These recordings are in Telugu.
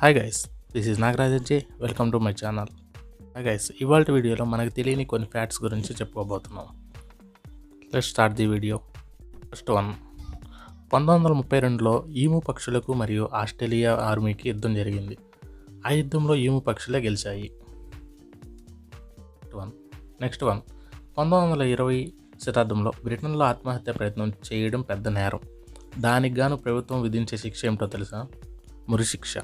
హాయ్ గైస్ దిస్ ఈజ్ నాగరాజర్జీ welcome to my channel hi guys ఇవాళ వీడియోలో మనకు తెలియని కొన్ని ఫ్యాక్ట్స్ గురించి చెప్పుకోబోతున్నాం let start the video first one పంతొమ్మిది వందల ముప్పై రెండులో ఈము పక్షులకు మరియు ఆస్ట్రేలియా ఆర్మీకి యుద్ధం జరిగింది ఆ యుద్ధంలో ఈము పక్షులే గెలిచాయి నెక్స్ట్ వన్ నెక్స్ట్ వన్ పంతొమ్మిది వందల ఇరవై శతాబ్దంలో బ్రిటన్లో ఆత్మహత్య ప్రయత్నం చేయడం పెద్ద నేరం దానికి గాను ప్రభుత్వం విధించే శిక్ష ఏమిటో తెలుసా మురి శిక్ష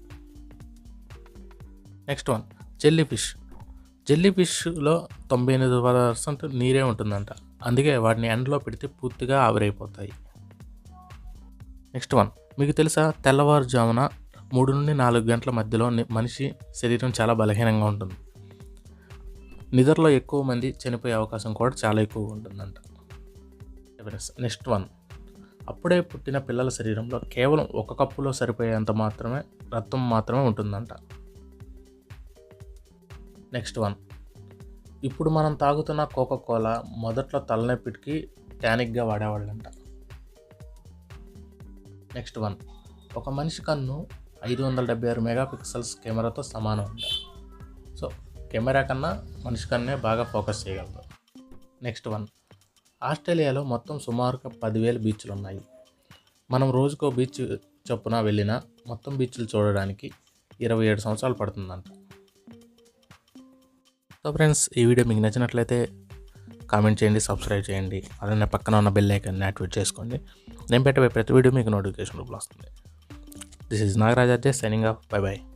నెక్స్ట్ వన్ జెల్లీ ఫిష్ జెల్లీ ఫిష్లో తొంభై ఎనిమిది పర్సెంట్ నీరే ఉంటుందంట అందుకే వాటిని ఎండలో పెడితే పూర్తిగా ఆవిరైపోతాయి నెక్స్ట్ వన్ మీకు తెలుసా తెల్లవారుజామున మూడు నుండి నాలుగు గంటల మధ్యలో ని- మనిషి శరీరం చాలా బలహీనంగా ఉంటుంది నిద్రలో ఎక్కువ మంది చనిపోయే అవకాశం కూడా చాలా ఎక్కువగా ఉంటుందంట నెక్స్ట్ వన్ అప్పుడే పుట్టిన పిల్లల శరీరంలో కేవలం ఒక కప్పులో సరిపోయేంత మాత్రమే రక్తం మాత్రమే ఉంటుందంట నెక్స్ట్ వన్ ఇప్పుడు మనం తాగుతున్న కోకా కోలా మొదట్లో తలనొప్పికి టానిక్గా వాడేవాళ్ళంట నెక్స్ట్ వన్ ఒక మనిషి కన్ను ఐదు వందల డెబ్బై ఆరు మెగా పిక్సెల్స్ కెమెరాతో సమానం అంట సో కెమెరా కన్నా మనిషి కన్నే బాగా ఫోకస్ చేయగలరు నెక్స్ట్ వన్ ఆస్ట్రేలియాలో మొత్తం సుమారుగా పదివేల బీచ్లు ఉన్నాయి మనం రోజుకో బీచ్ చొప్పున వెళ్ళినా మొత్తం బీచ్లు చూడడానికి ఇరవై ఏడు సంవత్సరాలు పడుతుందంట సో ఫ్రెండ్స్ ఈ వీడియో మీకు నచ్చినట్లయితే కామెంట్ చేయండి సబ్స్క్రైబ్ చేయండి అలానే పక్కన ఉన్న బెల్ ఐకాన్ని యాక్టివేట్ చేసుకోండి నేను పెట్టే ప్రతి వీడియో మీకు నోటిఫికేషన్ రూపంలో వస్తుంది this is Nagaraj Ajay signing off bye by